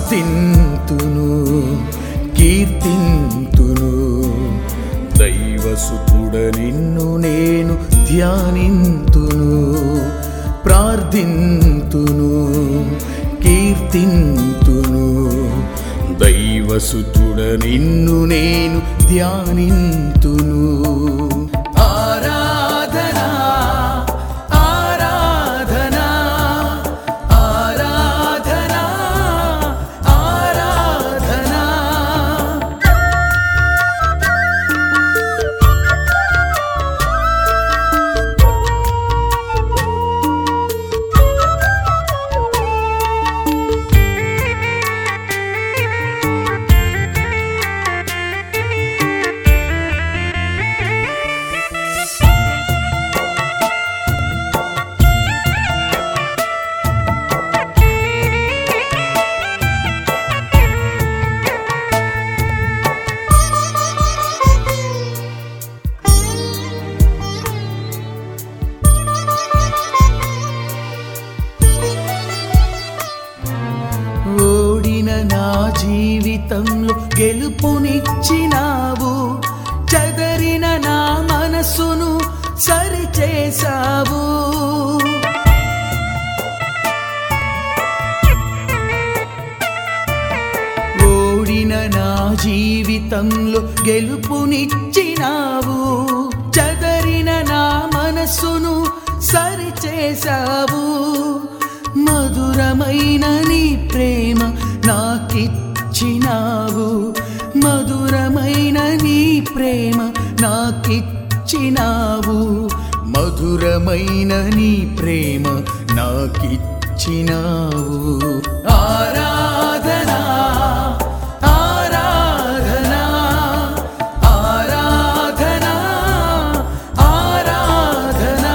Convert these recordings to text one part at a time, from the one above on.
ప్రార్థింతును కీర్తింతును దైవసుతుడ నిన్ను నేను ధ్యానింతును ప్రార్థింతును కీర్తింతును దైవసుతుడ నిన్ను నేను ధ్యానింతును ఆరాధనా ఆరాధనా ఆరాధనా ఆరాధనా ఓడిన నా జీవితంలో గెలుపునిచ్చినావు చెదరిన నా మనసును సరిచేశావు ఓడిన నా జీవితంలో గెలుపునిచ్చినావు చదరిన నా మనసును సరిచేశావు మధురమైన నీ ప్రేమ నాకిచ్చినావు మధురమైన నీ ప్రేమ నాకిచ్చినావు మధురమైన నీ ప్రేమ నాకిచ్చినావు ఆరాధనా ఆరాధనా ఆరాధనా ఆరాధనా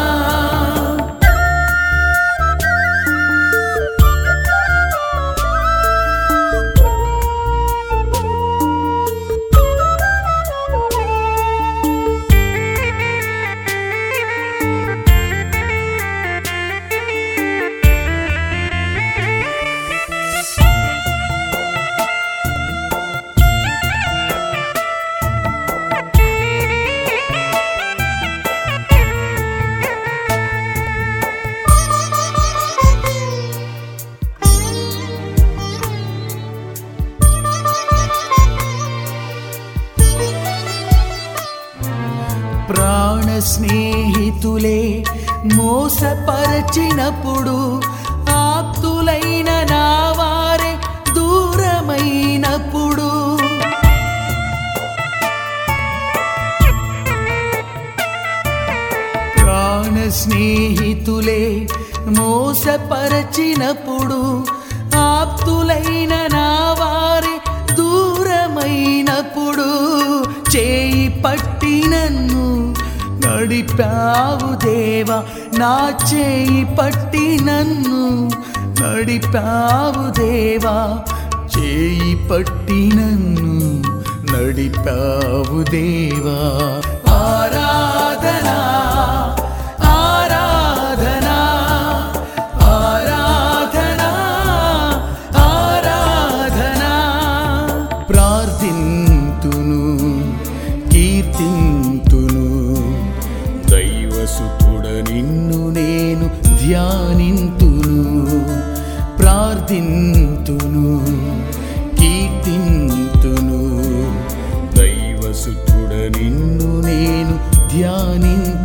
ప్రాణ స్నేహితులే మోసపరచినప్పుడు ఆప్తులైన నా వారే దూరమైనప్పుడు ప్రాణ స్నేహితులే మోసపరచినప్పుడు ఆప్తులైన నా వారే దూరమైనప్పుడు చేయి పట్టి నన్ను నడిపావు దేవా నా చేయి పట్టి నన్ను నడిపావు దేవా చేయి పట్టి నన్ను నడిపావు దేవా ఆరాధనా ఆరాధనా ఆరాధనా ఆరాధనా ప్రార్థింతును కీర్తింతును దైవసుతుడ నిన్ను నేను ధ్యానింతును ప్రార్థింతును కీర్తింతును దైవసుతుడ నిన్ను నేను ధ్యానింతును